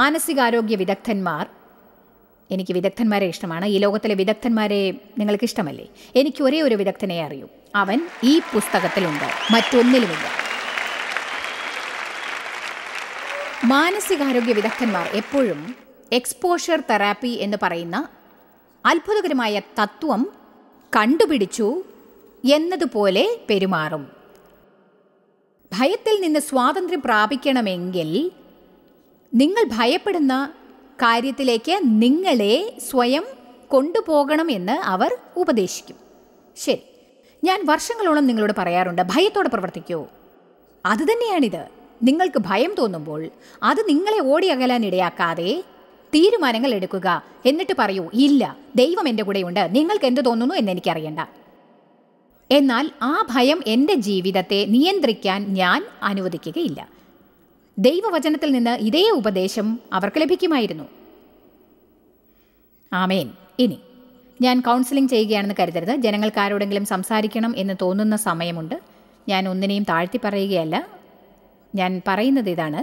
മാനസികാരോഗ്യ വിദഗ്ധന്മാർ എനിക്ക് വിദഗ്ധന്മാരെ ഇഷ്ടമാണ് ഈ ലോകത്തിലെ വിദഗ്ധന്മാരെ നിങ്ങൾക്ക് ഇഷ്ടമല്ലേ എനിക്ക് ഒരേ ഒരു വിദഗ്ധനെ അറിയൂ അവൻ ഈ പുസ്തകത്തിലുണ്ട് മറ്റൊന്നിലുമില്ല മാനസികാരോഗ്യ വിദഗ്ധന്മാർ എപ്പോഴും എക്സ്പോഷർ തെറാപ്പി എന്ന് പറയുന്ന അത്ഭുതകരമായ തത്വം കണ്ടുപിടിച്ചു എന്നതുപോലെ പെരുമാറും ഭയത്തിൽ നിന്ന് സ്വാതന്ത്ര്യം പ്രാപിക്കണമെങ്കിൽ നിങ്ങൾ ഭയപ്പെടുന്ന കാര്യത്തിലേക്ക് നിങ്ങളെ സ്വയം കൊണ്ടുപോകണമെന്ന് അവർ ഉപദേശിക്കും ശരി ഞാൻ വർഷങ്ങളോളം നിങ്ങളോട് പറയാറുണ്ട് ഭയത്തോടെ പ്രവർത്തിക്കൂ അതുതന്നെയാണിത് നിങ്ങൾക്ക് ഭയം തോന്നുമ്പോൾ അത് നിങ്ങളെ ഓടി അകലാൻ ഇടയാക്കാതെ തീരുമാനങ്ങൾ എടുക്കുക എന്നിട്ട് പറയൂ ഇല്ല ദൈവം എൻ്റെ കൂടെയുണ്ട് നിങ്ങൾക്ക് എന്ത് തോന്നുന്നു എന്ന് എനിക്കറിയണ്ട എന്നാൽ ആ ഭയം എൻ്റെ ജീവിതത്തെ നിയന്ത്രിക്കാൻ ഞാൻ അനുവദിക്കുകയില്ല ദൈവവചനത്തിൽ നിന്ന് ഇതേ ഉപദേശം അവർക്ക് ലഭിക്കുമായിരുന്നു ആമേൻ ഇനി ഞാൻ കൗൺസിലിംഗ് ചെയ്യുകയാണെന്ന് കരുതരുത് ജനങ്ങൾക്ക് ആരോടെങ്കിലും സംസാരിക്കണം എന്ന് തോന്നുന്ന സമയമുണ്ട് ഞാൻ ഒന്നിനെയും താഴ്ത്തി പറയുകയല്ല ഞാൻ പറയുന്നത് ഇതാണ്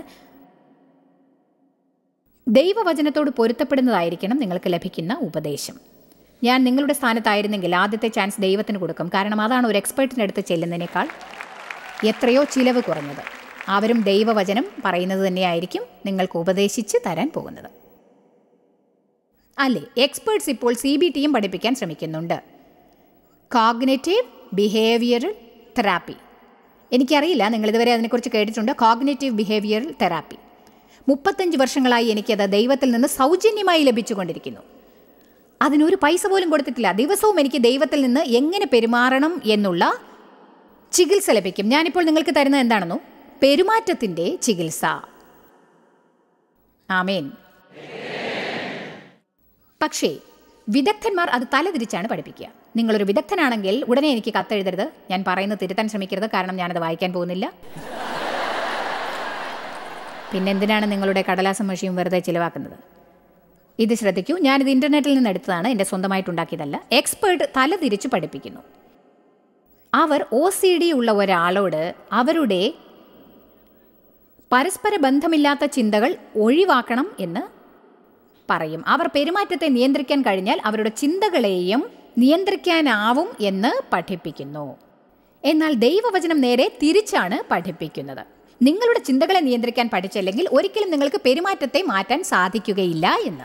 ദൈവവചനത്തോട് പൊരുത്തപ്പെടുന്നതായിരിക്കണം നിങ്ങൾക്ക് ലഭിക്കുന്ന ഉപദേശം ഞാൻ നിങ്ങളുടെ സ്ഥാനത്തായിരുന്നെങ്കിൽ ആദ്യത്തെ ചാൻസ് ദൈവത്തിന് കൊടുക്കും കാരണം അതാണ് ഒരു എക്സ്പേർട്ടിൻ്റെ അടുത്ത് ചെല്ലുന്നതിനേക്കാൾ എത്രയോ ചിലവ് കുറഞ്ഞത് അവരും ദൈവവചനം പറയുന്നത് തന്നെയായിരിക്കും നിങ്ങൾക്ക് ഉപദേശിച്ച് തരാൻ പോകുന്നത് അല്ലേ എക്സ്പേർട്സ് ഇപ്പോൾ സി ബി ടിയും പഠിപ്പിക്കാൻ ശ്രമിക്കുന്നുണ്ട് കോഗ്നേറ്റീവ് ബിഹേവിയറൽ തെറാപ്പി എനിക്കറിയില്ല നിങ്ങൾ ഇതുവരെ അതിനെക്കുറിച്ച് കേട്ടിട്ടുണ്ട് കോഗ്നേറ്റീവ് ബിഹേവിയറൽ തെറാപ്പി മുപ്പത്തഞ്ച് വർഷങ്ങളായി എനിക്കത് ദൈവത്തിൽ നിന്ന് സൗജന്യമായി ലഭിച്ചുകൊണ്ടിരിക്കുന്നു അതിനൊരു പൈസ പോലും കൊടുത്തിട്ടില്ല ദിവസവും എനിക്ക് ദൈവത്തിൽ നിന്ന് എങ്ങനെ പെരുമാറണം എന്നുള്ള ചികിത്സ ലഭിക്കും ഞാനിപ്പോൾ നിങ്ങൾക്ക് തരുന്നത് എന്താണെന്നോ പെരുമാറ്റത്തിൻ്റെ ചികിത്സ ആമേൻ പക്ഷേ വിദഗ്ധന്മാർ അത് തലതിരിച്ചാണ് പഠിപ്പിക്കുക നിങ്ങളൊരു വിദഗ്ധനാണെങ്കിൽ ഉടനെ എനിക്ക് കത്തെഴുതരുത് ഞാൻ പറയുന്നത് തിരുത്താൻ ശ്രമിക്കരുത് കാരണം ഞാനത് വായിക്കാൻ പോകുന്നില്ല പിന്നെന്തിനാണ് നിങ്ങളുടെ കടലാസം മഷിയും വെറുതെ ചിലവാക്കുന്നത് ഇത് ശ്രദ്ധിക്കൂ ഞാനിത് ഇൻ്റർനെറ്റിൽ നിന്ന് എടുത്തതാണ് എൻ്റെ സ്വന്തമായിട്ടുണ്ടാക്കിയതല്ല എക്സ്പേർട്ട് തലതിരിച്ച് പഠിപ്പിക്കുന്നു അവർ ഒ സി ഡി ഉള്ള ഒരാളോട് അവരുടെ പരസ്പര ബന്ധമില്ലാത്ത ചിന്തകൾ ഒഴിവാക്കണം എന്ന് പറയും അവർ പെരുമാറ്റത്തെ നിയന്ത്രിക്കാൻ കഴിഞ്ഞാൽ അവരുടെ ചിന്തകളെയും നിയന്ത്രിക്കാനാവും എന്ന് പഠിപ്പിക്കുന്നു എന്നാൽ ദൈവവചനം നേരെ തിരിച്ചാണ് പഠിപ്പിക്കുന്നത് നിങ്ങളുടെ ചിന്തകളെ നിയന്ത്രിക്കാൻ പഠിച്ചില്ലെങ്കിൽ ഒരിക്കലും നിങ്ങൾക്ക് പെരുമാറ്റത്തെ മാറ്റാൻ സാധിക്കുകയില്ല എന്ന്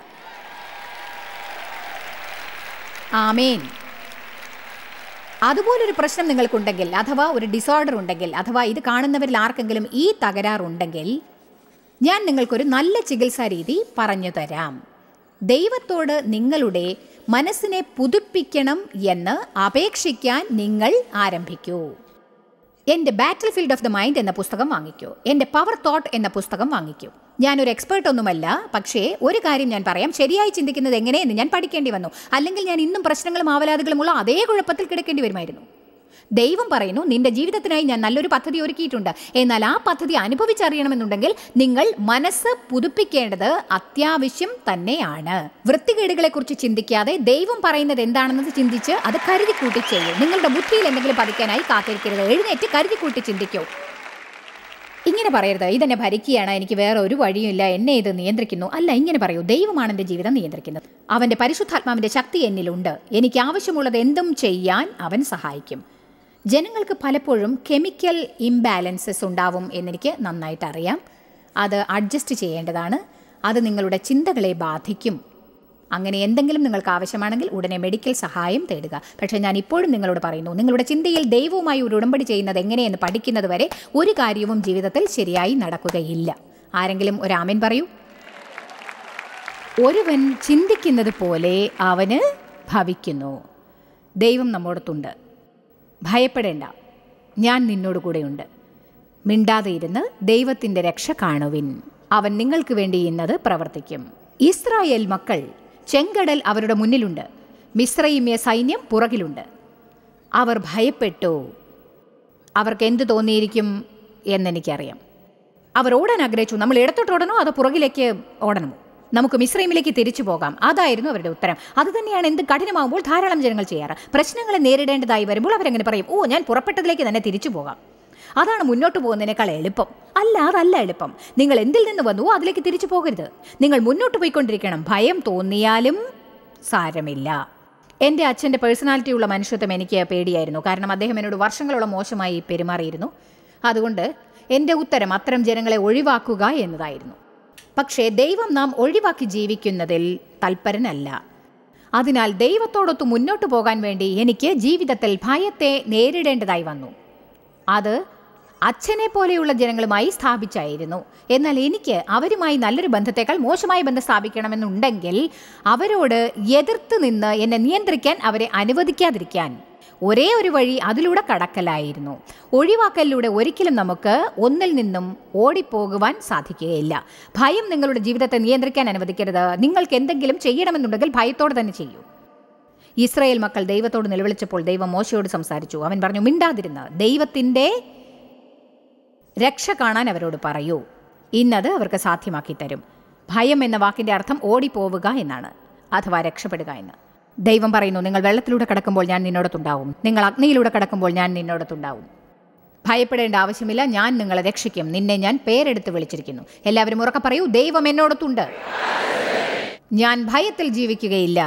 ആമേൻ അതുപോലൊരു പ്രശ്നം നിങ്ങൾക്കുണ്ടെങ്കിൽ അഥവാ ഒരു ഡിസോർഡർ ഉണ്ടെങ്കിൽ അഥവാ ഇത് കാണുന്നവരിൽ ആർക്കെങ്കിലും ഈ തകരാറുണ്ടെങ്കിൽ ഞാൻ നിങ്ങൾക്കൊരു നല്ല ചികിത്സാ രീതി പറഞ്ഞു തരാം ദൈവത്തോട് നിങ്ങളുടെ മനസ്സിനെ പുതുപ്പിക്കണം എന്ന് അപേക്ഷിക്കാൻ നിങ്ങൾ ആരംഭിക്കൂ എൻ്റെ battlefield of the mind എന്ന പുസ്തകം വാങ്ങിക്കൂ എൻ്റെ പവർ തോട്ട് എന്ന പുസ്തകം വാങ്ങിക്കൂ ഞാനൊരു എക്സ്പേർട്ട് ഒന്നുമല്ല പക്ഷേ ഒരു കാര്യം ഞാൻ പറയാം ശരിയായി ചിന്തിക്കുന്നത് എങ്ങനെയെന്ന് ഞാൻ പഠിക്കേണ്ടി വന്നു അല്ലെങ്കിൽ ഞാൻ ഇന്നും പ്രശ്നങ്ങളും ആവലാതികളുമുള്ള അതേ കുഴപ്പത്തിൽ കിടക്കേണ്ടി വരുമായിരുന്നു ദൈവം പറയുന്നു നിന്റെ ജീവിതത്തിനായി ഞാൻ നല്ലൊരു പദ്ധതി ഒരുക്കിയിട്ടുണ്ട് എന്നാൽ ആ പദ്ധതി അനുഭവിച്ചറിയണമെന്നുണ്ടെങ്കിൽ നിങ്ങൾ മനസ്സ് പുതുപ്പിക്കേണ്ടത് അത്യാവശ്യം തന്നെയാണ് വൃത്തികേടുകളെക്കുറിച്ച് ചിന്തിക്കാതെ ദൈവം പറയുന്നത് എന്താണെന്നത് ചിന്തിച്ച് അത് കരുതിക്കൂട്ടി ചെയ്യൂ നിങ്ങളുടെ ബുദ്ധിയിൽ എന്തെങ്കിലും പതിക്കാനായി കാത്തിരിക്കരുത് എഴുന്നേറ്റ് കരുതിക്കൂട്ടി ചിന്തിക്കൂ ഇങ്ങനെ പറയരുത് ഇതെന്നെ ഭരിക്കുകയാണ് എനിക്ക് വേറെ ഒരു വഴിയുമില്ല എന്നെ ഇത് നിയന്ത്രിക്കുന്നു അല്ല ഇങ്ങനെ പറയൂ ദൈവമാണ് എൻ്റെ ജീവിതം നിയന്ത്രിക്കുന്നത് അവൻ്റെ പരിശുദ്ധാത്മാവിൻ്റെ ശക്തി എന്നിലുണ്ട് എനിക്ക് ആവശ്യമുള്ളത് എന്തും ചെയ്യാൻ അവൻ സഹായിക്കും ജനങ്ങൾക്ക് പലപ്പോഴും കെമിക്കൽ ഇംബാലൻസസ് ഉണ്ടാവും എന്നെനിക്ക് നന്നായിട്ട് അറിയാം അത് അഡ്ജസ്റ്റ് ചെയ്യേണ്ടതാണ് അത് നിങ്ങളുടെ ചിന്തകളെ ബാധിക്കും അങ്ങനെ എന്തെങ്കിലും നിങ്ങൾക്ക് ആവശ്യമാണെങ്കിൽ ഉടനെ മെഡിക്കൽ സഹായം തേടുക പക്ഷേ ഞാൻ ഇപ്പോഴും നിങ്ങളോട് പറയുന്നു നിങ്ങളുടെ ചിന്തയിൽ ദൈവവുമായി ഒരു ഉടമ്പടി ചെയ്യുന്നത് എങ്ങനെയെന്ന് പഠിക്കുന്നത് വരെ ഒരു കാര്യവും ജീവിതത്തിൽ ശരിയായി നടക്കുകയില്ല ആരെങ്കിലും ഒരു ആമൻ പറയൂ ഒരുവൻ ചിന്തിക്കുന്നത് പോലെ അവന് ഭവിക്കുന്നു ദൈവം നമ്മോടത്തുണ്ട് ഭയപ്പെടേണ്ട ഞാൻ നിന്നോട് കൂടെയുണ്ട് മിണ്ടാതെ ഇരുന്ന് ദൈവത്തിൻ്റെ രക്ഷ കാണുവിൻ അവൻ നിങ്ങൾക്ക് വേണ്ടി ഇന്നത് പ്രവർത്തിക്കും ഇസ്രായേൽ മക്കൾ ചെങ്കടൽ അവരുടെ മുന്നിലുണ്ട് മിശ്രയിമ്യ സൈന്യം പുറകിലുണ്ട് അവർ ഭയപ്പെട്ടു അവർക്ക് എന്ത് തോന്നിയിരിക്കും എന്നെനിക്കറിയാം അവർ ഓടാൻ ആഗ്രഹിച്ചു നമ്മൾ ഇടത്തോട്ട് ഓടണോ അതോ പുറകിലേക്ക് ഓടണമോ നമുക്ക് മിശ്രൈമിലേക്ക് തിരിച്ചു പോകാം അതായിരുന്നു അവരുടെ ഉത്തരം അത് തന്നെയാണ് എന്ത് കഠിനമാകുമ്പോൾ ധാരാളം ജനങ്ങൾ ചെയ്യാറ് പ്രശ്നങ്ങളെ നേരിടേണ്ടതായി വരുമ്പോൾ അവരങ്ങനെ പറയും ഓ ഞാൻ പുറപ്പെട്ടതിലേക്ക് തന്നെ തിരിച്ചു പോകാം അതാണ് മുന്നോട്ട് പോകുന്നതിനേക്കാൾ എളുപ്പം അല്ല അതല്ല എളുപ്പം നിങ്ങൾ എന്തിൽ നിന്ന് വന്നുവോ അതിലേക്ക് തിരിച്ചു പോകരുത് നിങ്ങൾ മുന്നോട്ട് പോയിക്കൊണ്ടിരിക്കണം ഭയം തോന്നിയാലും സാരമില്ല എൻ്റെ അച്ഛൻ്റെ പേഴ്സണാലിറ്റി ഉള്ള മനുഷ്യത്വം എനിക്ക് പേടിയായിരുന്നു കാരണം അദ്ദേഹം എന്നോട് വർഷങ്ങളോളം മോശമായി പെരുമാറിയിരുന്നു അതുകൊണ്ട് എൻ്റെ ഉത്തരം അത്തരം ജനങ്ങളെ ഒഴിവാക്കുക എന്നതായിരുന്നു പക്ഷേ ദൈവം നാം ഒഴിവാക്കി ജീവിക്കുന്നതിൽ തൽപരനല്ല അതിനാൽ ദൈവത്തോടൊത്ത് മുന്നോട്ട് പോകാൻ വേണ്ടി എനിക്ക് ജീവിതത്തിൽ ഭയത്തെ നേരിടേണ്ടതായി വന്നു അത് അച്ഛനെ പോലെയുള്ള ജനങ്ങളുമായി സ്ഥാപിച്ചായിരുന്നു എന്നാൽ എനിക്ക് അവരുമായി നല്ലൊരു ബന്ധത്തേക്കാൾ മോശമായ ബന്ധം സ്ഥാപിക്കണമെന്നുണ്ടെങ്കിൽ അവരോട് എതിർത്ത് നിന്ന് എന്നെ നിയന്ത്രിക്കാൻ അവരെ അനുവദിക്കാതിരിക്കാൻ ഒരേ ഒരു വഴി അതിലൂടെ കടക്കലായിരുന്നു ഒഴിവാക്കലിലൂടെ ഒരിക്കലും നമുക്ക് ഒന്നിൽ നിന്നും ഓടിപ്പോകുവാൻ സാധിക്കുകയില്ല ഭയം നിങ്ങളുടെ ജീവിതത്തെ നിയന്ത്രിക്കാൻ അനുവദിക്കരുത് നിങ്ങൾക്ക് എന്തെങ്കിലും ചെയ്യണമെന്നുണ്ടെങ്കിൽ ഭയത്തോടെ തന്നെ ചെയ്യൂ ഇസ്രായേൽ മക്കൾ ദൈവത്തോട് നിലവിളിച്ചപ്പോൾ ദൈവം മോശയോട് സംസാരിച്ചു അവൻ പറഞ്ഞു മിണ്ടാതിരുന്ന് ദൈവത്തിൻ്റെ രക്ഷ കാണാൻ അവരോട് പറയൂ ഇന്നത് അവർക്ക് സാധ്യമാക്കി തരും ഭയം എന്ന വാക്കിൻ്റെ അർത്ഥം ഓടിപ്പോവുക എന്നാണ് അഥവാ രക്ഷപ്പെടുക എന്ന് ദൈവം പറയുന്നു നിങ്ങൾ വെള്ളത്തിലൂടെ കടക്കുമ്പോൾ ഞാൻ നിന്നോടത്തുണ്ടാവും നിങ്ങൾ അഗ്നിയിലൂടെ കടക്കുമ്പോൾ ഞാൻ നിന്നോടത്തുണ്ടാവും ഭയപ്പെടേണ്ട ആവശ്യമില്ല ഞാൻ നിങ്ങളെ രക്ഷിക്കും നിന്നെ ഞാൻ പേരെടുത്ത് വിളിച്ചിരിക്കുന്നു എല്ലാവരും ഉറക്കെ പറയൂ ദൈവം എന്നോടത്തുണ്ട് ഞാൻ ഭയത്തിൽ ജീവിക്കുകയില്ല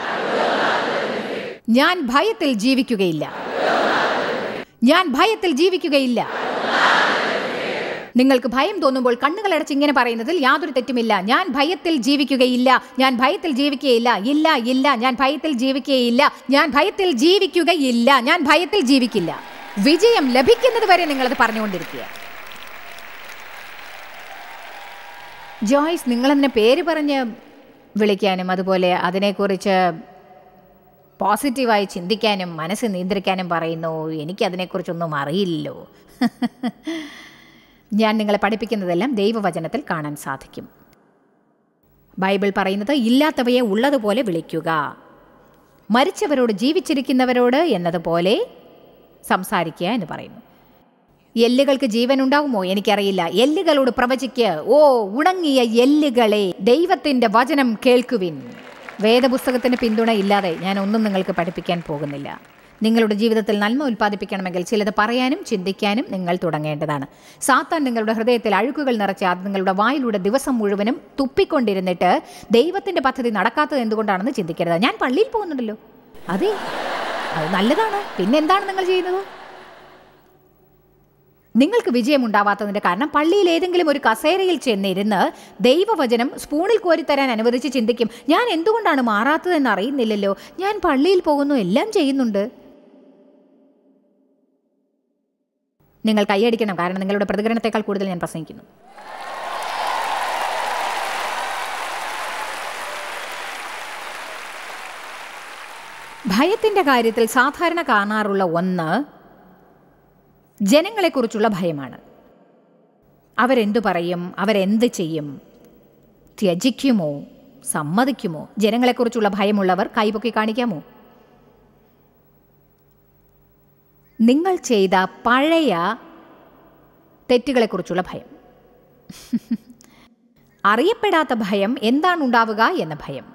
ഞാൻ ഭയത്തിൽ ജീവിക്കുകയില്ല ഞാൻ ഭയത്തിൽ ജീവിക്കുകയില്ല നിങ്ങൾക്ക് ഭയം തോന്നുമ്പോൾ കണ്ണുകൾ അടച്ച് ഇങ്ങനെ പറയുന്നതിൽ യാതൊരു തെറ്റുമില്ല ഞാൻ ഭയത്തിൽ ജീവിക്കുകയില്ല ഞാൻ ഭയത്തിൽ ജീവിക്കുകയില്ല ഇല്ല ഇല്ല ഞാൻ ഭയത്തിൽ ജീവിക്കുകയില്ല ഞാൻ ഭയത്തിൽ ജീവിക്കുകയില്ല ഞാൻ ഭയത്തിൽ ജീവിക്കില്ല വിജയം ലഭിക്കുന്നത് വരെ നിങ്ങളത് പറഞ്ഞുകൊണ്ടിരിക്കുക ജോയ്സ് നിങ്ങളതിനെ പേര് പറഞ്ഞ് വിളിക്കാനും അതുപോലെ അതിനെക്കുറിച്ച് പോസിറ്റീവായി ചിന്തിക്കാനും മനസ്സ് നിയന്ത്രിക്കാനും പറയുന്നു എനിക്കതിനെക്കുറിച്ചൊന്നും അറിയില്ലല്ലോ ഞാൻ നിങ്ങളെ പഠിപ്പിക്കുന്നതെല്ലാം ദൈവവചനത്തിൽ കാണാൻ സാധിക്കും ബൈബിൾ പറയുന്നത് ഇല്ലാത്തവയെ ഉള്ളതുപോലെ വിളിക്കുക മരിച്ചവരോട് ജീവിച്ചിരിക്കുന്നവരോട് എന്നതുപോലെ സംസാരിക്കുക എന്ന് പറയുന്നു എല്ലുകൾക്ക് ജീവൻ ഉണ്ടാകുമോ എനിക്കറിയില്ല എല്ലുകളോട് പ്രവചിക്ക് ഓ ഉണങ്ങിയ എല്ലുകളെ ദൈവത്തിന്റെ വചനം കേൾക്കുവിൻ വേദപുസ്തകത്തിന് പിന്തുണ ഇല്ലാതെ ഞാൻ ഒന്നും നിങ്ങൾക്ക് പഠിപ്പിക്കാൻ പോകുന്നില്ല നിങ്ങളുടെ ജീവിതത്തിൽ നന്മ ഉൽപ്പാദിപ്പിക്കണമെങ്കിൽ ചിലത് പറയാനും ചിന്തിക്കാനും നിങ്ങൾ തുടങ്ങേണ്ടതാണ് സാത്താൻ നിങ്ങളുടെ ഹൃദയത്തിൽ അഴുക്കുകൾ നിറച്ച് അത് നിങ്ങളുടെ വായിലൂടെ ദിവസം മുഴുവനും തുപ്പിക്കൊണ്ടിരുന്നിട്ട് ദൈവത്തിന്റെ പദ്ധതി നടക്കാത്തത് എന്തുകൊണ്ടാണെന്ന് ചിന്തിക്കരുത് ഞാൻ പള്ളിയിൽ പോകുന്നുണ്ടല്ലോ അതെ അത് നല്ലതാണ് പിന്നെന്താണ് നിങ്ങൾ ചെയ്യുന്നത് നിങ്ങൾക്ക് വിജയമുണ്ടാവാത്തതിന്റെ കാരണം പള്ളിയിൽ ഏതെങ്കിലും ഒരു കസേരയിൽ ചെന്നിരുന്ന് ദൈവവചനം സ്പൂണിൽ കോരിത്തരാൻ അനുവദിച്ച് ചിന്തിക്കും ഞാൻ എന്തുകൊണ്ടാണ് മാറാത്തതെന്ന് അറിയുന്നില്ലല്ലോ ഞാൻ പള്ളിയിൽ പോകുന്നു എല്ലാം ചെയ്യുന്നുണ്ട് നിങ്ങൾ കൈയടിക്കണം കാരണം നിങ്ങളുടെ പ്രതികരണത്തെക്കാൾ കൂടുതൽ ഞാൻ പ്രസംഗിക്കുന്നു ഭയത്തിൻ്റെ കാര്യത്തിൽ സാധാരണ കാണാറുള്ള ഒന്ന് ജനങ്ങളെക്കുറിച്ചുള്ള ഭയമാണ് അവരെന്തു പറയും അവരെന്ത് ചെയ്യും ത്യജിക്കുമോ സമ്മതിക്കുമോ ജനങ്ങളെക്കുറിച്ചുള്ള ഭയമുള്ളവർ കൈപൊക്കി കാണിക്കാമോ നിങ്ങൾ ചെയ്ത പഴയ തെറ്റുകളെക്കുറിച്ചുള്ള ഭയം അറിയപ്പെടാത്ത ഭയം എന്താണ് ഉണ്ടാവുക എന്ന ഭയം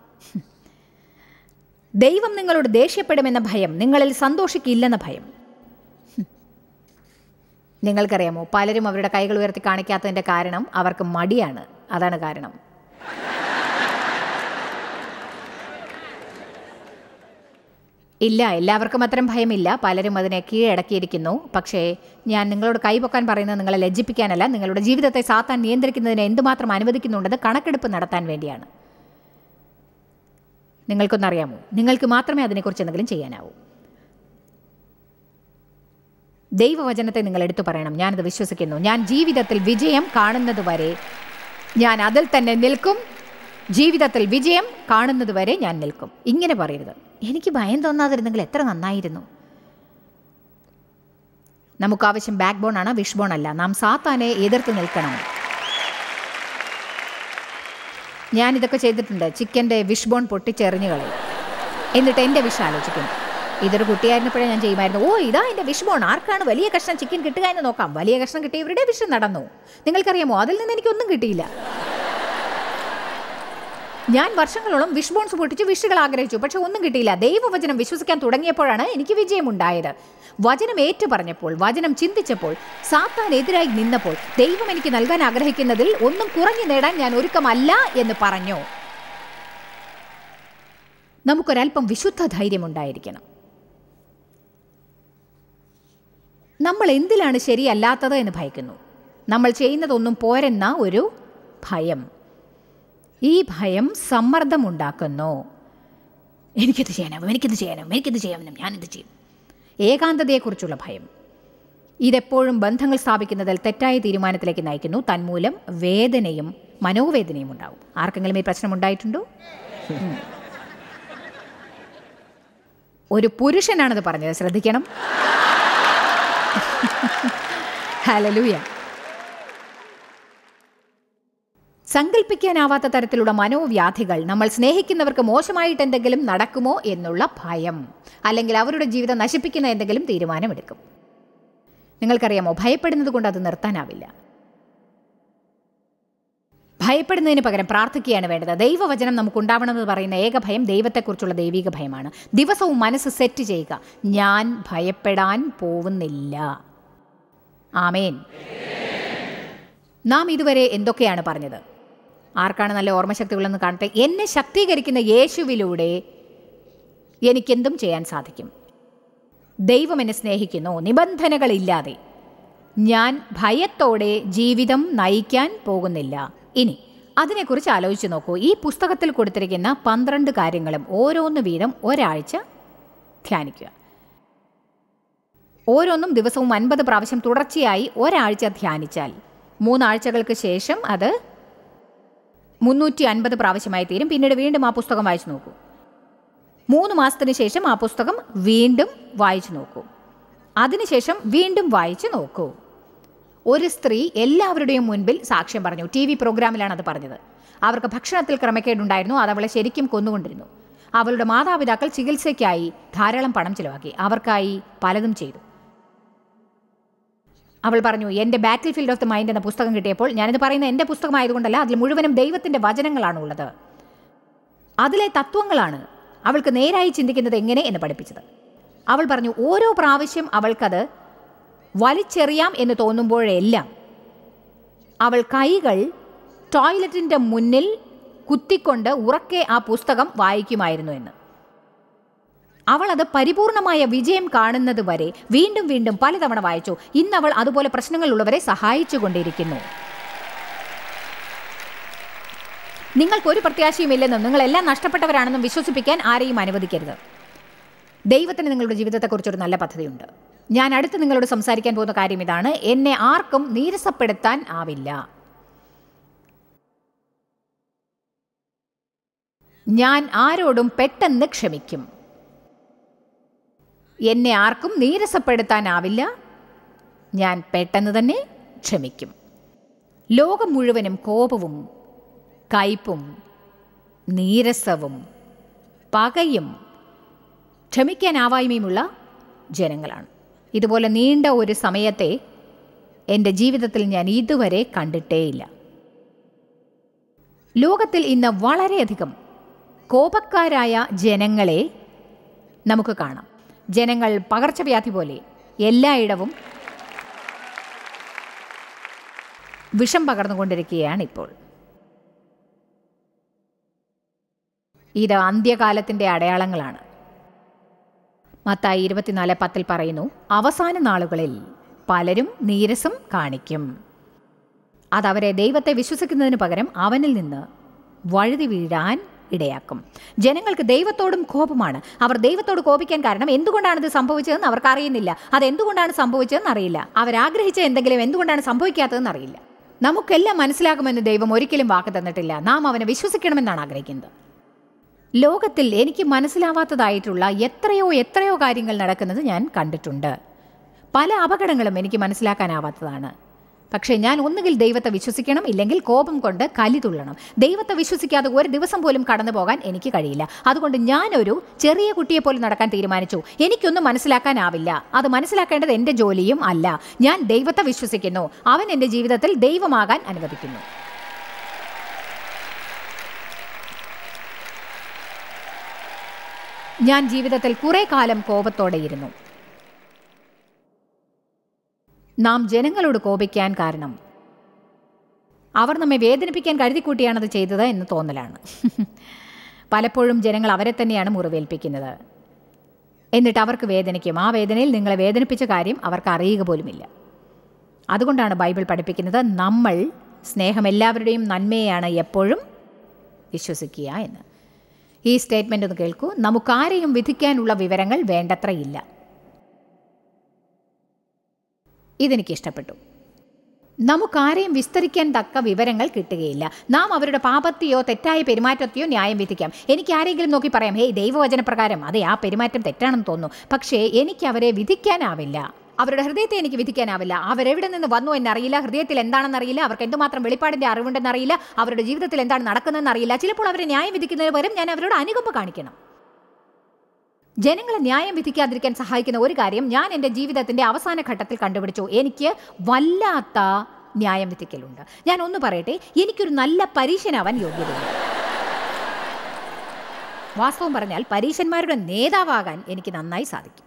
ദൈവം നിങ്ങളോട് ദേഷ്യപ്പെടുമെന്ന ഭയം നിങ്ങളിൽ സന്തോഷിക്കില്ലെന്ന ഭയം നിങ്ങൾക്കറിയാമോ പലരും അവരുടെ കൈകൾ ഉയർത്തി കാണിക്കാത്തതിൻ്റെ കാരണം അവർക്ക് മടിയാണ് അതാണ് കാരണം ഇല്ല എല്ലാവർക്കും അത്തരം ഭയമില്ല പലരും അതിനെ കീഴടക്കിയിരിക്കുന്നു പക്ഷേ ഞാൻ നിങ്ങളോട് കൈപൊക്കാൻ പറയുന്നത് നിങ്ങളെ ലജ്ജിപ്പിക്കാനല്ല നിങ്ങളുടെ ജീവിതത്തെ സാത്താൻ നിയന്ത്രിക്കുന്നതിന് എന്തുമാത്രം അനുവദിക്കുന്നുണ്ടെന്ന് കണക്കെടുപ്പ് നടത്താൻ വേണ്ടിയാണ് നിങ്ങൾക്കൊന്നറിയാമോ നിങ്ങൾക്ക് മാത്രമേ അതിനെക്കുറിച്ച് എന്തെങ്കിലും ചെയ്യാനാവൂ ദൈവവചനത്തെ നിങ്ങൾ എടുത്തു പറയണം ഞാനത് വിശ്വസിക്കുന്നു ഞാൻ ജീവിതത്തിൽ വിജയം കാണുന്നത് വരെ ഞാൻ അതിൽ തന്നെ നിൽക്കും ജീവിതത്തിൽ വിജയം കാണുന്നത് വരെ ഞാൻ നിൽക്കും ഇങ്ങനെ പറയരുത് എനിക്ക് ഭയം തോന്നാതിരുന്നെങ്കിൽ എത്ര നന്നായിരുന്നു നമുക്ക് ആവശ്യം ബാക്ക് ബോൺ ആണ് വിഷ് ബോൺ അല്ല നാം സാത്താനെ എതിർത്ത് നിൽക്കണം ഞാൻ ഇതൊക്കെ ചെയ്തിട്ടുണ്ട് ചിക്കൻ്റെ വിഷ് ബോൺ പൊട്ടിച്ചെറിഞ്ഞു കളയും എന്നിട്ട് എൻ്റെ വിഷ് ആലോചിക്കും ഇതൊരു കുട്ടിയായിരുന്നപ്പോഴേ ഞാൻ ചെയ്യുമായിരുന്നു ഓ ഇതാ എൻ്റെ വിഷ് ബോൺ ആർക്കാണ് വലിയ കഷ്ണം ചിക്കൻ കിട്ടുക എന്ന് നോക്കാം വലിയ കഷ്ണം കിട്ടിയവരുടെ വിഷ് നടന്നു നിങ്ങൾക്കറിയാമോ അതിൽ നിന്ന് എനിക്കൊന്നും കിട്ടിയില്ല ഞാൻ വർഷങ്ങളോളം വിഷ് ബോൺസ് പൊട്ടിച്ച് വിഷുകൾ ആഗ്രഹിച്ചു പക്ഷെ ഒന്നും കിട്ടിയില്ല ദൈവവചനം വിശ്വസിക്കാൻ തുടങ്ങിയപ്പോഴാണ് എനിക്ക് വിജയമുണ്ടായത് വചനം ഏറ്റു പറഞ്ഞപ്പോൾ വചനം ചിന്തിച്ചപ്പോൾ സാത്താൻ എതിരായി നിന്നപ്പോൾ ദൈവം എനിക്ക് നൽകാൻ ആഗ്രഹിക്കുന്നതിൽ ഒന്നും കുറഞ്ഞു നേടാൻ ഞാൻ ഒരുക്കമല്ല എന്ന് പറഞ്ഞു നമുക്കൊരല്പം വിശുദ്ധ ധൈര്യമുണ്ടായിരിക്കണം നമ്മൾ എന്തിലാണ് ശരിയല്ലാത്തത് എന്ന് ഭയക്കുന്നു നമ്മൾ ചെയ്യുന്നതൊന്നും പോരെന്ന ഒരു ഭയം ഈ ഭയം സമ്മർദ്ദമുണ്ടാക്കുന്നു എനിക്കിത് ചെയ്യാനാവും എനിക്കിത് ചെയ്യാനാവും എനിക്കിത് ചെയ്യാനും ഞാനിത് ചെയ്യും ഏകാന്തതയെക്കുറിച്ചുള്ള ഭയം ഇതെപ്പോഴും ബന്ധങ്ങൾ സ്ഥാപിക്കുന്നതിൽ തെറ്റായ തീരുമാനത്തിലേക്ക് നയിക്കുന്നു തന്മൂലം വേദനയും മനോവേദനയും ഉണ്ടാവും ആർക്കെങ്കിലും ഈ പ്രശ്നം ഉണ്ടായിട്ടുണ്ടോ ഉം. ഒരു പുരുഷനാണത് പറഞ്ഞത് ശ്രദ്ധിക്കണം ഹലലൂയ സങ്കല്പിക്കാനാവാത്ത തരത്തിലുള്ള മനോവ്യാധികൾ നമ്മൾ സ്നേഹിക്കുന്നവർക്ക് മോശമായിട്ട് എന്തെങ്കിലും നടക്കുമോ എന്നുള്ള ഭയം അല്ലെങ്കിൽ അവരുടെ ജീവിതം നശിപ്പിക്കുന്ന എന്തെങ്കിലും തീരുമാനമെടുക്കും നിങ്ങൾക്കറിയാമോ ഭയപ്പെടുന്നത് കൊണ്ട് അത് നിർത്താനാവില്ല ഭയപ്പെടുന്നതിന് പകരം പ്രാർത്ഥിക്കുകയാണ് വേണ്ടത് ദൈവവചനം നമുക്കുണ്ടാവണമെന്ന് പറയുന്ന ഏക ഭയം ദൈവത്തെക്കുറിച്ചുള്ള ദൈവിക ഭയമാണ് ദിവസവും മനസ്സ് സെറ്റ് ചെയ്യുക ഞാൻ ഭയപ്പെടാൻ പോവുന്നില്ല ആമേൻ നാം ഇതുവരെ എന്തൊക്കെയാണ് പറഞ്ഞത് ആർക്കാണ് നല്ല ഓർമ്മശക്തികളെന്ന് കാണട്ടെ എന്നെ ശക്തീകരിക്കുന്ന യേശുവിലൂടെ എനിക്കെന്തും ചെയ്യാൻ സാധിക്കും ദൈവം എന്നെ സ്നേഹിക്കുന്നു നിബന്ധനകളില്ലാതെ ഞാൻ ഭയത്തോടെ ജീവിതം നയിക്കാൻ പോകുന്നില്ല ഇനി അതിനെക്കുറിച്ച് ആലോചിച്ച് നോക്കൂ ഈ പുസ്തകത്തിൽ കൊടുത്തിരിക്കുന്ന പന്ത്രണ്ട് കാര്യങ്ങളും ഓരോന്ന് വീതം ഒരാഴ്ച ധ്യാനിക്കുക ഓരോന്നും ദിവസവും അൻപത് പ്രാവശ്യം തുടർച്ചയായി ഒരാഴ്ച ധ്യാനിച്ചാൽ മൂന്നാഴ്ചകൾക്ക് ശേഷം അത് മുന്നൂറ്റി അൻപത് പ്രാവശ്യമായി തീരും പിന്നീട് വീണ്ടും ആ പുസ്തകം വായിച്ചു നോക്കൂ മൂന്ന് മാസത്തിന് ശേഷം ആ പുസ്തകം വീണ്ടും വായിച്ചു നോക്കൂ അതിനുശേഷം വീണ്ടും വായിച്ചു നോക്കൂ ഒരു സ്ത്രീ എല്ലാവരുടെയും മുൻപിൽ സാക്ഷ്യം പറഞ്ഞു ടി വി പ്രോഗ്രാമിലാണ് അത് പറഞ്ഞത് അവർക്ക് ഭക്ഷണത്തിൽ ക്രമക്കേടുണ്ടായിരുന്നു അത് അവളെ ശരിക്കും കൊന്നുകൊണ്ടിരുന്നു അവളുടെ മാതാപിതാക്കൾ ചികിത്സയ്ക്കായി ധാരാളം പണം ചിലവാക്കി അവർക്കായി പലതും ചെയ്തു അവൾ പറഞ്ഞു എൻ്റെ battlefield of the mind എന്ന പുസ്തകം കിട്ടിയപ്പോൾ ഞാനിത് പറയുന്ന എൻ്റെ പുസ്തകമായതുകൊണ്ടല്ല അതിൽ മുഴുവനും ദൈവത്തിൻ്റെ വചനങ്ങളാണ് ഉള്ളത് അതിലെ തത്വങ്ങളാണ് അവൾക്ക് നേരായി ചിന്തിക്കുന്നത് എങ്ങനെ എന്ന് പഠിപ്പിച്ചത് അവൾ പറഞ്ഞു ഓരോ പ്രാവശ്യം അവൾക്കത് വലിച്ചെറിയാം എന്ന് തോന്നുമ്പോഴെല്ലാം അവൾ കൈകൾ ടോയ്ലറ്റിൻ്റെ മുന്നിൽ കുത്തിക്കൊണ്ട് ഉറക്കെ ആ പുസ്തകം വായിക്കുമായിരുന്നു എന്ന് അവൾ അത് പരിപൂർണമായ വിജയം കാണുന്നത് വരെ വീണ്ടും വീണ്ടും പലതവണ വായിച്ചു ഇന്ന് അവൾ അതുപോലെ പ്രശ്നങ്ങളുള്ളവരെ സഹായിച്ചുകൊണ്ടിരിക്കുന്നു നിങ്ങൾക്കൊരു പ്രത്യാശയുമില്ലെന്നും നിങ്ങളെല്ലാം നഷ്ടപ്പെട്ടവരാണെന്നും വിശ്വസിപ്പിക്കാൻ ആരെയും അനുവദിക്കരുത് ദൈവത്തിന് നിങ്ങളുടെ ജീവിതത്തെക്കുറിച്ചൊരു നല്ല പദ്ധതിയുണ്ട് ഞാൻ അടുത്ത് നിങ്ങളോട് സംസാരിക്കാൻ പോകുന്ന കാര്യം ഇതാണ് എന്നെ ആർക്കും നീരസപ്പെടുത്താൻ ആവില്ല ഞാൻ ആരോടും പെട്ടെന്ന് ക്ഷമിക്കും എന്നെ ആർക്കും നീരസപ്പെടുത്താനാവില്ല ഞാൻ പെട്ടെന്ന് തന്നെ ക്ഷമിക്കും ലോകം മുഴുവനും കോപവും കയ്പും നീരസവും പകയും ക്ഷമിക്കാനാവായ്മയുമുള്ള ജനങ്ങളാണ് ഇതുപോലെ നീണ്ട ഒരു സമയത്തെ എൻ്റെ ജീവിതത്തിൽ ഞാൻ ഇതുവരെ കണ്ടിട്ടേയില്ല ലോകത്തിൽ ഇന്ന് വളരെയധികം കോപക്കാരായ ജനങ്ങളെ നമുക്ക് കാണാം ജനങ്ങൾ പകർച്ചവ്യാധി പോലെ എല്ലായിടവും വിഷം പകർന്നുകൊണ്ടിരിക്കുകയാണ് ഇപ്പോൾ ഇത് അന്ത്യകാലത്തിൻ്റെ അടയാളങ്ങളാണ് മത്തായി ഇരുപത്തിനാല് പത്തിൽ പറയുന്നു അവസാന നാളുകളിൽ പലരും നീരസം കാണിക്കും അതവരെ ദൈവത്തെ വിശ്വസിക്കുന്നതിന് പകരം അവനിൽ നിന്ന് വഴുതി വീഴാൻ ഇടയാക്കും ജനങ്ങൾക്ക് ദൈവത്തോടും കോപമാണ് അവർ ദൈവത്തോട് കോപിക്കാൻ കാരണം എന്തുകൊണ്ടാണ് ഇത് സംഭവിച്ചതെന്ന് അവർക്ക് അറിയുന്നില്ല അത് എന്തുകൊണ്ടാണ് സംഭവിച്ചതെന്ന് അറിയില്ല അവരാഗ്രഹിച്ച എന്തെങ്കിലും എന്തുകൊണ്ടാണ് സംഭവിക്കാത്തതെന്ന് അറിയില്ല നമുക്കെല്ലാം മനസ്സിലാകുമെന്ന് ദൈവം ഒരിക്കലും വാക്ക് തന്നിട്ടില്ല നാം അവനെ വിശ്വസിക്കണമെന്നാണ് ആഗ്രഹിക്കുന്നത് ലോകത്തിൽ എനിക്ക് മനസ്സിലാവാത്തതായിട്ടുള്ള എത്രയോ എത്രയോ കാര്യങ്ങൾ നടക്കുന്നത് ഞാൻ കണ്ടിട്ടുണ്ട് പല അപകടങ്ങളും എനിക്ക് മനസ്സിലാക്കാനാവാത്തതാണ് പക്ഷേ ഞാൻ ഒന്നുകിൽ ദൈവത്തെ വിശ്വസിക്കണം ഇല്ലെങ്കിൽ കോപം കൊണ്ട് കലി തുള്ളണം ദൈവത്തെ വിശ്വസിക്കാതെ ഒരു ദിവസം പോലും കടന്നു പോകാൻ എനിക്ക് കഴിയില്ല അതുകൊണ്ട് ഞാനൊരു ചെറിയ കുട്ടിയെ പോലും നടക്കാൻ തീരുമാനിച്ചു എനിക്കൊന്നും മനസ്സിലാക്കാനാവില്ല അത് മനസ്സിലാക്കേണ്ടത് എൻ്റെ ജോലിയും അല്ല ഞാൻ ദൈവത്തെ വിശ്വസിക്കുന്നു അവൻ എൻ്റെ ജീവിതത്തിൽ ദൈവമാകാൻ അനുവദിക്കുന്നു ഞാൻ ജീവിതത്തിൽ കുറെ കാലം കോപത്തോടെ ഇരുന്നു നാം ജനങ്ങളോട് കോപിക്കാൻ കാരണം അവർ നമ്മെ വേദനിപ്പിക്കാൻ കരുതിക്കൂട്ടിയാണത് ചെയ്തത് എന്ന് തോന്നലാണ് പലപ്പോഴും ജനങ്ങൾ അവരെ തന്നെയാണ് മുറിവേൽപ്പിക്കുന്നത് എന്നിട്ട് അവർക്ക് വേദനിക്കും ആ വേദനയിൽ നിങ്ങളെ വേദനിപ്പിച്ച കാര്യം അവർക്ക് അറിയുക പോലുമില്ല അതുകൊണ്ടാണ് ബൈബിൾ പഠിപ്പിക്കുന്നത് നമ്മൾ സ്നേഹം എല്ലാവരുടെയും നന്മയെയാണ് എപ്പോഴും വിശ്വസിക്കുക എന്ന് ഈ സ്റ്റേറ്റ്മെൻ്റ് ഒന്ന് കേൾക്കൂ നമുക്കാരെയും വിധിക്കാനുള്ള വിവരങ്ങൾ വേണ്ടത്ര ഇല്ല ഇതെനിക്ക് ഇഷ്ടപ്പെട്ടു നമുക്കാരെയും വിസ്തരിക്കാൻ തക്ക വിവരങ്ങൾ കിട്ടുകയില്ല നാം അവരുടെ പാപത്തെയോ തെറ്റായ പെരുമാറ്റത്തെയോ ന്യായം വിധിക്കാം എനിക്ക് ആരെങ്കിലും നോക്കി പറയാം ഹേയ് ദൈവവചനപ്രകാരം അതെ ആ പെരുമാറ്റം തെറ്റാണെന്ന് തോന്നുന്നു പക്ഷേ എനിക്ക് അവരെ വിധിക്കാനാവില്ല അവരുടെ ഹൃദയത്തെ എനിക്ക് വിധിക്കാനാവില്ല അവരെവിടെ നിന്ന് വന്നു എന്നറിയില്ല ഹൃദയത്തിൽ എന്താണെന്ന് അറിയില്ല അവർക്ക് എന്തുമാത്രം വെളിപ്പാടിന്റെ അറിവുണ്ടെന്ന് അറിയില്ല അവരുടെ ജീവിതത്തിൽ എന്താണ് നടക്കുന്നതെന്ന് അറിയില്ല ചിലപ്പോൾ അവരെ ന്യായം വിധിക്കുന്നതിന് പകരം ഞാൻ അവരോട് അനുകമ്പ കാണിക്കണം ജനങ്ങളെ ന്യായം വിധിക്കാതിരിക്കാൻ സഹായിക്കുന്ന ഒരു കാര്യം ഞാൻ എൻ്റെ ജീവിതത്തിൻ്റെ അവസാന ഘട്ടത്തിൽ കണ്ടുപിടിച്ചു എനിക്ക് വല്ലാത്ത ന്യായം വിധിക്കലുണ്ട് ഞാൻ ഒന്ന് പറയട്ടെ എനിക്കൊരു നല്ല പരീക്ഷനാവാൻ യോഗ്യതയുണ്ട് വാസ്തവം പറഞ്ഞാൽ പരീക്ഷന്മാരുടെ നേതാവാകാൻ എനിക്ക് നന്നായി സാധിക്കും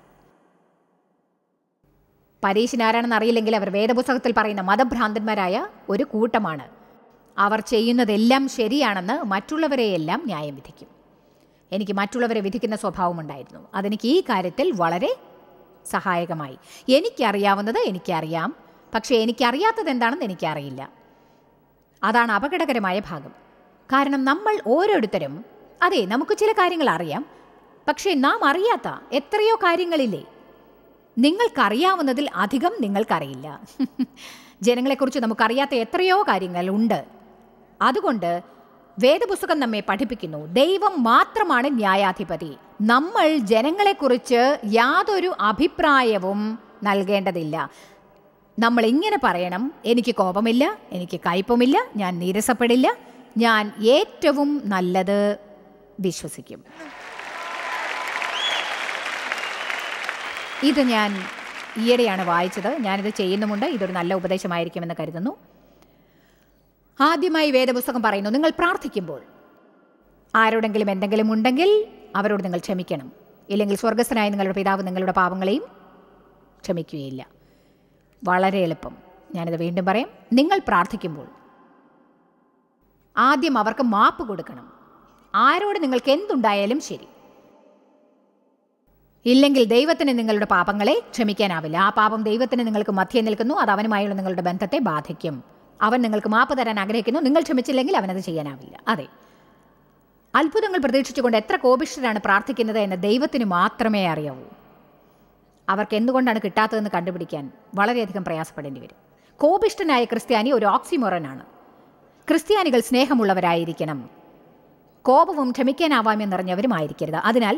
പരീശൻ ആരാണെന്ന് അറിയില്ലെങ്കിൽ അവർ വേദപുസ്തകത്തിൽ പറയുന്ന മതഭ്രാന്തന്മാരായ ഒരു കൂട്ടമാണ് അവർ ചെയ്യുന്നതെല്ലാം ശരിയാണെന്ന് മറ്റുള്ളവരെയെല്ലാം ന്യായം വിധിക്കും എനിക്ക് മറ്റുള്ളവരെ വിധിക്കുന്ന സ്വഭാവമുണ്ടായിരുന്നു അതെനിക്ക് ഈ കാര്യത്തിൽ വളരെ സഹായകമായി എനിക്കറിയാവുന്നത് എനിക്കറിയാം പക്ഷേ എനിക്കറിയാത്തത് എന്താണെന്ന് എനിക്കറിയില്ല അതാണ് അപകടകരമായ ഭാഗം കാരണം നമ്മൾ ഓരോരുത്തരും അതെ നമുക്ക് ചില കാര്യങ്ങൾ അറിയാം പക്ഷേ നാം അറിയാത്ത എത്രയോ കാര്യങ്ങളില്ലേ നിങ്ങൾക്കറിയാവുന്നതിൽ അധികം നിങ്ങൾക്കറിയില്ല ജനങ്ങളെക്കുറിച്ച് നമുക്കറിയാത്ത എത്രയോ കാര്യങ്ങൾ ഉണ്ട് അതുകൊണ്ട് വേദപുസ്തകം നമ്മെ പഠിപ്പിക്കുന്നു ദൈവം മാത്രമാണ് ന്യായാധിപതി നമ്മൾ ജനങ്ങളെക്കുറിച്ച് യാതൊരു അഭിപ്രായവും നൽകേണ്ടതില്ല നമ്മൾ ഇങ്ങനെ പറയണം എനിക്ക് കോപമില്ല എനിക്ക് കയ്പമില്ല ഞാൻ നീരസപ്പെടില്ല ഞാൻ ഏറ്റവും നല്ലത് വിശ്വസിക്കും ഇത് ഞാൻ ഈയിടെയാണ് വായിച്ചത് ഞാനിത് ചെയ്യുന്നുമുണ്ട് ഇതൊരു നല്ല ഉപദേശമായിരിക്കുമെന്ന് കരുതുന്നു ആദ്യമായി വേദപുസ്തകം പറയുന്നു നിങ്ങൾ പ്രാർത്ഥിക്കുമ്പോൾ ആരോടെങ്കിലും എന്തെങ്കിലും ഉണ്ടെങ്കിൽ അവരോട് നിങ്ങൾ ക്ഷമിക്കണം ഇല്ലെങ്കിൽ സ്വർഗസ്ഥനായ നിങ്ങളുടെ പിതാവ് നിങ്ങളുടെ പാപങ്ങളെയും ക്ഷമിക്കുകയില്ല വളരെ എളുപ്പം ഞാനിത് വീണ്ടും പറയാം നിങ്ങൾ പ്രാർത്ഥിക്കുമ്പോൾ ആദ്യം അവർക്ക് മാപ്പ് കൊടുക്കണം ആരോട് നിങ്ങൾക്ക് എന്തുണ്ടായാലും ശരി ഇല്ലെങ്കിൽ ദൈവത്തിന് നിങ്ങളുടെ പാപങ്ങളെ ക്ഷമിക്കാനാവില്ല ആ പാപം ദൈവത്തിന് നിങ്ങൾക്ക് മധ്യേ നിൽക്കുന്നു അത് അവനുമായുള്ള നിങ്ങളുടെ ബന്ധത്തെ ബാധിക്കും അവൻ നിങ്ങൾക്ക് മാപ്പ് തരാൻ ആഗ്രഹിക്കുന്നു നിങ്ങൾ ക്ഷമിച്ചില്ലെങ്കിൽ അവനത് ചെയ്യാനാവില്ല അതെ അത്ഭുതങ്ങൾ പ്രതീക്ഷിച്ചുകൊണ്ട് എത്ര കോപിഷ്ഠരാണ് പ്രാർത്ഥിക്കുന്നത് എന്ന് ദൈവത്തിന് മാത്രമേ അറിയാവൂ അവർക്ക് എന്തുകൊണ്ടാണ് കിട്ടാത്തതെന്ന് കണ്ടുപിടിക്കാൻ വളരെയധികം പ്രയാസപ്പെടേണ്ടി വരും കോപിഷ്ഠനായ ക്രിസ്ത്യാനി ഒരു ഓക്സിമോറനാണ് ക്രിസ്ത്യാനികൾ സ്നേഹമുള്ളവരായിരിക്കണം കോപവും ക്ഷമിക്കാനാവാമെന്ന് നിറഞ്ഞവരുമായിരിക്കരുത് അതിനാൽ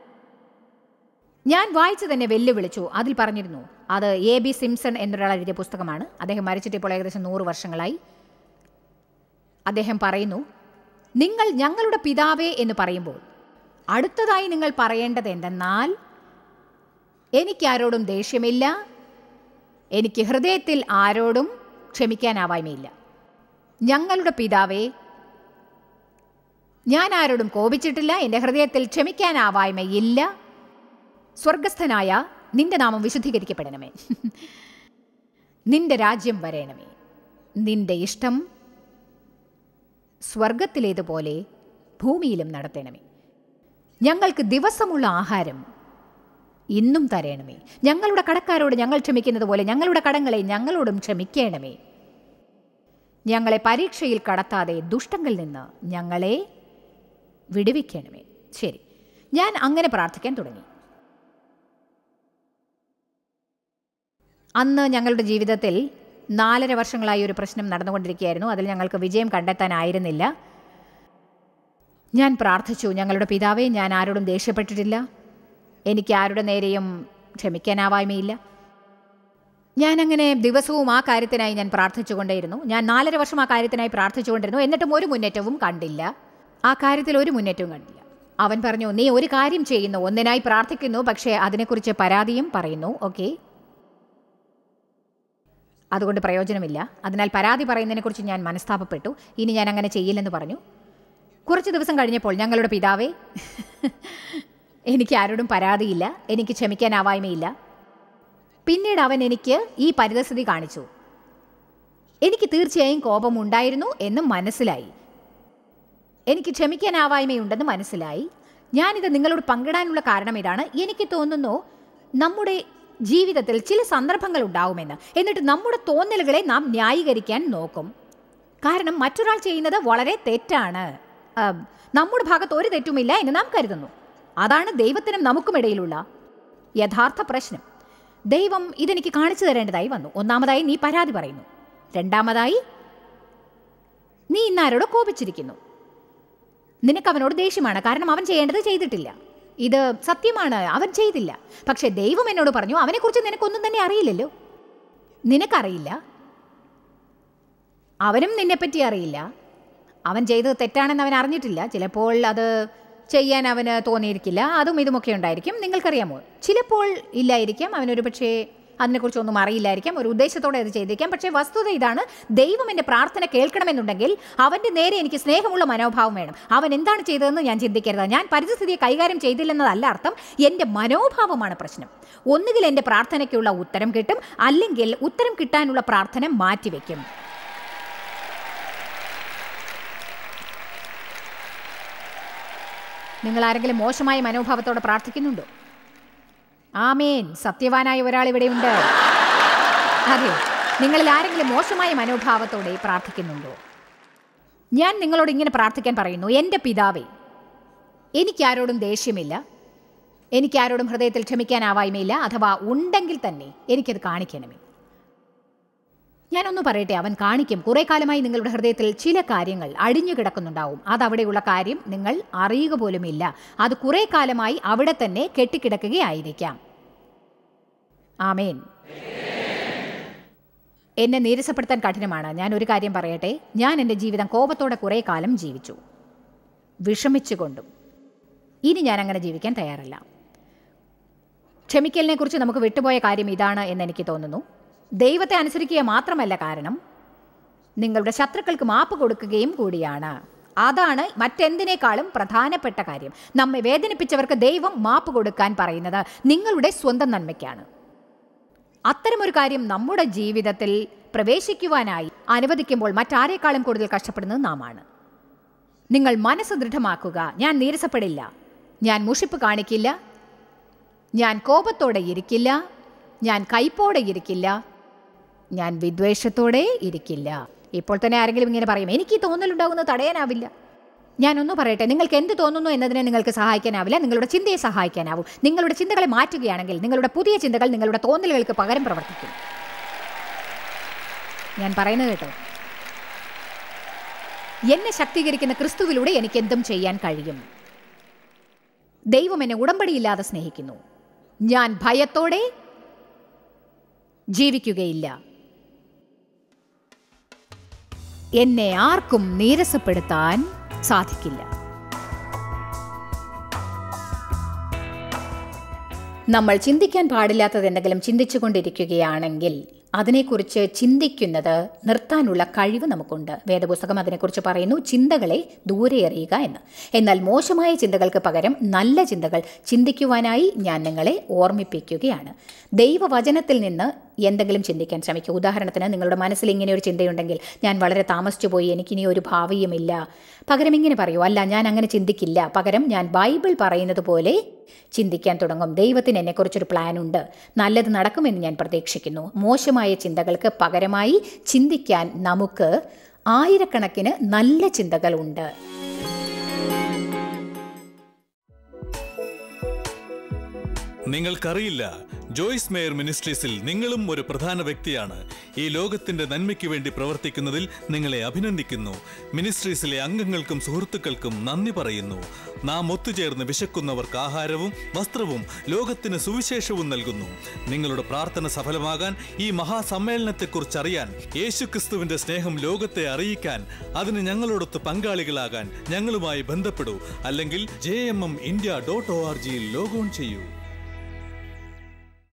ഞാൻ വായിച്ചു തന്നെ വെല്ലുവിളിച്ചു അതിൽ പറഞ്ഞിരുന്നു അത് എ ബി സിംസൺ എന്നൊരാൾ എഴുതിയ പുസ്തകമാണ് അദ്ദേഹം മരിച്ചിട്ട് ഇപ്പോൾ ഏകദേശം നൂറ് വർഷങ്ങളായി അദ്ദേഹം പറയുന്നു നിങ്ങൾ ഞങ്ങളുടെ പിതാവേ എന്ന് പറയുമ്പോൾ അടുത്തതായി നിങ്ങൾ പറയേണ്ടത് എന്തെന്നാൽ എനിക്കാരോടും ദേഷ്യമില്ല എനിക്ക് ഹൃദയത്തിൽ ആരോടും ക്ഷമിക്കാനാവായ്മയില്ല ഞങ്ങളുടെ പിതാവേ ഞാൻ ആരോടും കോപിച്ചിട്ടില്ല എൻ്റെ ഹൃദയത്തിൽ ക്ഷമിക്കാനാവായ്മയില്ല സ്വർഗസ്ഥനായ നിന്റെ നാമം വിശുദ്ധീകരിക്കപ്പെടണമേ നിന്റെ രാജ്യം വരേണമേ നിന്റെ ഇഷ്ടം സ്വർഗത്തിലേതുപോലെ ഭൂമിയിലും നടത്തണമേ ഞങ്ങൾക്ക് ദിവസമുള്ള ആഹാരം ഇന്നും തരയണമേ ഞങ്ങളുടെ കടക്കാരോട് ഞങ്ങൾ ക്ഷമിക്കുന്നത് പോലെ ഞങ്ങളുടെ കടങ്ങളെ ഞങ്ങളോടും ക്ഷമിക്കണമേ ഞങ്ങളെ പരീക്ഷയിൽ കടത്താതെ ദുഷ്ടങ്ങളിൽ നിന്ന് ഞങ്ങളെ വിടുവിക്കണമേ ശരി ഞാൻ അങ്ങനെ പ്രാർത്ഥിക്കാൻ തുടങ്ങി അന്ന് ഞങ്ങളുടെ ജീവിതത്തിൽ നാലര വർഷങ്ങളായി ഒരു പ്രശ്നം നടന്നുകൊണ്ടിരിക്കുകയായിരുന്നു അതിൽ ഞങ്ങൾക്ക് വിജയം കണ്ടെത്താനായിരുന്നില്ല ഞാൻ പ്രാർത്ഥിച്ചു ഞങ്ങളുടെ പിതാവേ ഞാൻ ആരോടും ദേഷ്യപ്പെട്ടിട്ടില്ല എനിക്ക് ആരുടെ നേരെയും ക്ഷമിക്കാനാവായ്മയില്ല ഞാനങ്ങനെ ദിവസവും ആ കാര്യത്തിനായി ഞാൻ പ്രാർത്ഥിച്ചുകൊണ്ടേയിരുന്നു ഞാൻ നാലര വർഷം ആ കാര്യത്തിനായി പ്രാർത്ഥിച്ചുകൊണ്ടിരുന്നു എന്നിട്ടും ഒരു മുന്നേറ്റവും കണ്ടില്ല ആ കാര്യത്തിൽ ഒരു മുന്നേറ്റവും കണ്ടില്ല അവൻ പറഞ്ഞു നീ ഒരു കാര്യം ചെയ്യുന്നു ഒന്നിനായി പ്രാർത്ഥിക്കുന്നു പക്ഷേ അതിനെക്കുറിച്ച് പരാതിയും പറയുന്നു ഓക്കെ അതുകൊണ്ട് പ്രയോജനമില്ല അതിനാൽ പരാതി പറയുന്നതിനെക്കുറിച്ച് ഞാൻ മനസ്താപപ്പെട്ടു ഇനി ഞാൻ അങ്ങനെ ചെയ്യില്ലെന്ന് പറഞ്ഞു കുറച്ച് ദിവസം കഴിഞ്ഞപ്പോൾ ഞങ്ങളുടെ പിതാവേ എനിക്ക് ആരോടും പരാതിയില്ല എനിക്ക് ക്ഷമിക്കാനാവായ്മയില്ല പിന്നീട് അവൻ എനിക്ക് ഈ പരിതസ്ഥിതി കാണിച്ചു എനിക്ക് തീർച്ചയായും കോപമുണ്ടായിരുന്നു എന്നും മനസ്സിലായി എനിക്ക് ക്ഷമിക്കാനാവായ്മയുണ്ടെന്ന് മനസ്സിലായി ഞാനിത് നിങ്ങളോട് പങ്കിടാനുള്ള കാരണം ഇതാണ് എനിക്ക് തോന്നുന്നു നമ്മുടെ ജീവിതത്തിൽ ചില സന്ദർഭങ്ങൾ ഉണ്ടാവുമെന്ന് എന്നിട്ട് നമ്മുടെ തോന്നലുകളെ നാം ന്യായീകരിക്കാൻ നോക്കും കാരണം മറ്റൊരാൾ ചെയ്യുന്നത് വളരെ തെറ്റാണ് ആ, നമ്മുടെ ഭാഗത്ത് ഒരു തെറ്റുമില്ല എന്ന് നാം കരുതുന്നു അതാണ് ദൈവത്തിനും നമുക്കുമിടയിലുള്ള യഥാർത്ഥ പ്രശ്നം ദൈവം ഇതെനിക്ക് കാണിച്ചു തരേണ്ടതായി വന്നു ഒന്നാമതായി നീ പരാതി പറയുന്നു രണ്ടാമതായി നീ ഇന്നാരോട് കോപിച്ചിരിക്കുന്നു നിനക്ക് അവനോട് ദേഷ്യമാണ് കാരണം അവൻ ചെയ്യേണ്ടത് ചെയ്തിട്ടില്ല ഇത് സത്യമാണ് അവൻ ചെയ്തില്ല പക്ഷെ ദൈവം എന്നോട് പറഞ്ഞു അവനെക്കുറിച്ച് നിനക്കൊന്നും തന്നെ അറിയില്ലല്ലോ നിനക്കറിയില്ല അവനും നിന്നെപ്പറ്റി അറിയില്ല അവൻ ചെയ്തത് തെറ്റാണെന്ന് അവൻ അറിഞ്ഞിട്ടില്ല ചിലപ്പോൾ അത് ചെയ്യാൻ അവന് തോന്നിയിരിക്കില്ല അതും ഇതുമൊക്കെ ഉണ്ടായിരിക്കും നിങ്ങൾക്കറിയാമോ ചിലപ്പോൾ ഇല്ലായിരിക്കാം അവനൊരു പക്ഷേ അതിനെക്കുറിച്ചൊന്നും അറിയില്ലായിരിക്കാം ഒരു ഉദ്ദേശത്തോടെ അത് ചെയ്തിരിക്കാം പക്ഷേ വസ്തുത ഇതാണ് ദൈവം എൻ്റെ പ്രാർത്ഥന കേൾക്കണമെന്നുണ്ടെങ്കിൽ അവൻ്റെ നേരെ എനിക്ക് സ്നേഹമുള്ള മനോഭാവം വേണം അവൻ എന്താണ് ചെയ്തതെന്ന് ഞാൻ ചിന്തിക്കരുത് ഞാൻ പരിസ്ഥിതിയെ കൈകാര്യം ചെയ്തില്ലെന്നതല്ല അർത്ഥം എൻ്റെ മനോഭാവമാണ് പ്രശ്നം ഒന്നുകിൽ എൻ്റെ പ്രാർത്ഥനയ്ക്കുള്ള ഉത്തരം കിട്ടും അല്ലെങ്കിൽ ഉത്തരം കിട്ടാനുള്ള പ്രാർത്ഥന മാറ്റിവെക്കും നിങ്ങൾ ആരെങ്കിലും മോശമായ മനോഭാവത്തോടെ പ്രാർത്ഥിക്കുന്നുണ്ടോ ആമേൻ സത്യവാനായ ഒരാൾ ഇവിടെയുണ്ട് അതെ നിങ്ങളിൽ ആരെങ്കിലും മോശമായ മനോഭാവത്തോടെ പ്രാർത്ഥിക്കുന്നുണ്ടോ ഞാൻ നിങ്ങളോട് ഇങ്ങനെ പ്രാർത്ഥിക്കാൻ പറയുന്നു എൻ്റെ പിതാവേ എനിക്കാരോടും ദേഷ്യമില്ല എനിക്കാരോടും ഹൃദയത്തിൽ ക്ഷമിക്കാനാവായ്മയില്ല അഥവാ ഉണ്ടെങ്കിൽ തന്നെ എനിക്കത് കാണിക്കണമേ ഞാനൊന്ന് പറയട്ടെ അവൻ കാണിക്കും കുറെ കാലമായി നിങ്ങളുടെ ഹൃദയത്തിൽ ചില കാര്യങ്ങൾ അടിഞ്ഞു കിടക്കുന്നുണ്ടാവും അത് അവിടെയുള്ള കാര്യം നിങ്ങൾ അറിയുക പോലുമില്ല അത് കുറെ കാലമായി അവിടെ തന്നെ കെട്ടിക്കിടക്കുകയായിരിക്കാം ആമേൻ എന്നെ നീരസപ്പെടുത്താൻ കഠിനമാണ് ഞാൻ ഒരു കാര്യം പറയട്ടെ ഞാൻ എൻ്റെ ജീവിതം കോപത്തോടെ കുറേ കാലം ജീവിച്ചു വിഷമിച്ചുകൊണ്ടും ഇനി ഞാൻ അങ്ങനെ ജീവിക്കാൻ തയ്യാറല്ല ക്ഷമിക്കലിനെ കുറിച്ച് നമുക്ക് വിട്ടുപോയ കാര്യം ഇതാണ് എന്ന് എനിക്ക് തോന്നുന്നു ദൈവത്തെ അനുസരിക്കുക മാത്രമല്ല കാരണം നിങ്ങളുടെ ശത്രുക്കൾക്ക് മാപ്പ് കൊടുക്കുകയും കൂടിയാണ് അതാണ് മറ്റെന്തിനേക്കാളും പ്രധാനപ്പെട്ട കാര്യം നമ്മെ വേദനിപ്പിച്ചവർക്ക് ദൈവം മാപ്പ് കൊടുക്കാൻ പറയുന്നത് നിങ്ങളുടെ സ്വന്തം നന്മയ്ക്കാണ് അത്തരമൊരു കാര്യം നമ്മുടെ ജീവിതത്തിൽ പ്രവേശിക്കുവാനായി അനുവദിക്കുമ്പോൾ മറ്റാരേക്കാളും കൂടുതൽ കഷ്ടപ്പെടുന്നത് നാമാണ് നിങ്ങൾ മനസ്സ് ദൃഢമാക്കുക ഞാൻ നീരസപ്പെടില്ല ഞാൻ മുഷിപ്പ് കാണിക്കില്ല ഞാൻ കോപത്തോടെ ഇരിക്കില്ല ഞാൻ കയ്പോടെ ഇരിക്കില്ല ഞാൻ വിദ്വേഷത്തോടെ ഇരിക്കില്ല ഇപ്പോൾ തന്നെ ആരെങ്കിലും ഇങ്ങനെ പറയും എനിക്ക് ഈ തോന്നലുണ്ടാകുന്നത് തടയാനാവില്ല ഞാനൊന്ന് പറയട്ടെ നിങ്ങൾക്ക് എന്ത് തോന്നുന്നു എന്നതിനെ നിങ്ങൾക്ക് സഹായിക്കാനാവില്ല നിങ്ങളുടെ ചിന്തയെ സഹായിക്കാനാവും നിങ്ങളുടെ ചിന്തകളെ മാറ്റുകയാണെങ്കിൽ നിങ്ങളുടെ പുതിയ ചിന്തകൾ നിങ്ങളുടെ തോന്നലുകൾക്ക് പകരം പ്രവർത്തിക്കും ഞാൻ പറയുന്നത് കേട്ടോ എന്നെ ശക്തീകരിക്കുന്ന ക്രിസ്തുവിലൂടെ എനിക്ക് എന്തും ചെയ്യാൻ കഴിയും ദൈവം എന്നെ ഉടമ്പടിയില്ലാതെ സ്നേഹിക്കുന്നു ഞാൻ ഭയത്തോടെ ജീവിക്കുകയില്ല എന്നെ ആർക്കും നീരസപ്പെടുത്താൻ സാധിക്കില്ല നമ്മൾ ചിന്തിക്കാൻ പാടില്ലാത്തത് എന്തെങ്കിലും ചിന്തിച്ചുകൊണ്ടിരിക്കുകയാണെങ്കിൽ അതിനെക്കുറിച്ച് ചിന്തിക്കുന്നത് നിർത്താനുള്ള കഴിവ് നമുക്കുണ്ട് വേദപുസ്തകം അതിനെക്കുറിച്ച് പറയുന്നു ചിന്തകളെ ദൂരെ എറിയുക എന്ന് എന്നാൽ മോശമായ ചിന്തകൾക്ക് പകരം നല്ല ചിന്തകൾ ചിന്തിക്കുവാനായി ഞാൻ നിങ്ങളെ ഓർമ്മിപ്പിക്കുകയാണ് ദൈവവചനത്തിൽ നിന്ന് എന്തെങ്കിലും ചിന്തിക്കാൻ ശ്രമിക്കുക ഉദാഹരണത്തിന് നിങ്ങളുടെ മനസ്സിൽ ഇങ്ങനെ ഒരു ചിന്തയുണ്ടെങ്കിൽ ഞാൻ വളരെ താമസിച്ചു പോയി എനിക്കിനി ഒരു ഭാവിയുമില്ല പകരം ഇങ്ങനെ പറയൂ അല്ല ഞാൻ അങ്ങനെ ചിന്തിക്കില്ല പകരം ഞാൻ ബൈബിൾ പറയുന്നത് പോലെ ചിന്തിക്കാൻ തുടങ്ങും ദൈവത്തിന് എന്നെക്കുറിച്ചൊരു പ്ലാൻ ഉണ്ട് നല്ലത് നടക്കുമെന്ന് ഞാൻ പ്രതീക്ഷിക്കുന്നു മോശമായ ചിന്തകൾക്ക് പകരമായി ചിന്തിക്കാൻ നമുക്ക് ആയിരക്കണക്കിന് നല്ല ചിന്തകളുണ്ട് നിങ്ങൾക്കറിയില്ല ജോയ്സ് മേയർ മിനിസ്ട്രീസിൽ നിങ്ങളും ഒരു പ്രധാന വ്യക്തിയാണ് ഈ ലോകത്തിന്റെ നന്മയ്ക്ക് വേണ്ടി പ്രവർത്തിക്കുന്നതിൽ നിങ്ങളെ അഭിനന്ദിക്കുന്നു മിനിസ്ട്രീസിലെ അംഗങ്ങൾക്കും സുഹൃത്തുക്കൾക്കും നന്ദി പറയുന്നു നാം ഒത്തുചേർന്ന് വിശക്കുന്നവർക്ക് ആഹാരവും വസ്ത്രവും ലോകത്തിന് സുവിശേഷവും നൽകുന്നു നിങ്ങളുടെ പ്രാർത്ഥന സഫലമാകാൻ ഈ മഹാസമ്മേളനത്തെക്കുറിച്ച് അറിയാൻ യേശുക്രിസ്തുവിന്റെ സ്നേഹം ലോകത്തെ അറിയിക്കാൻ അതിന് ഞങ്ങളോടൊത്ത് പങ്കാളികളാകാൻ ഞങ്ങളുമായി ബന്ധപ്പെടൂ അല്ലെങ്കിൽ J M M India dot O R ജിയിൽ ലോഗോൺ ചെയ്യൂ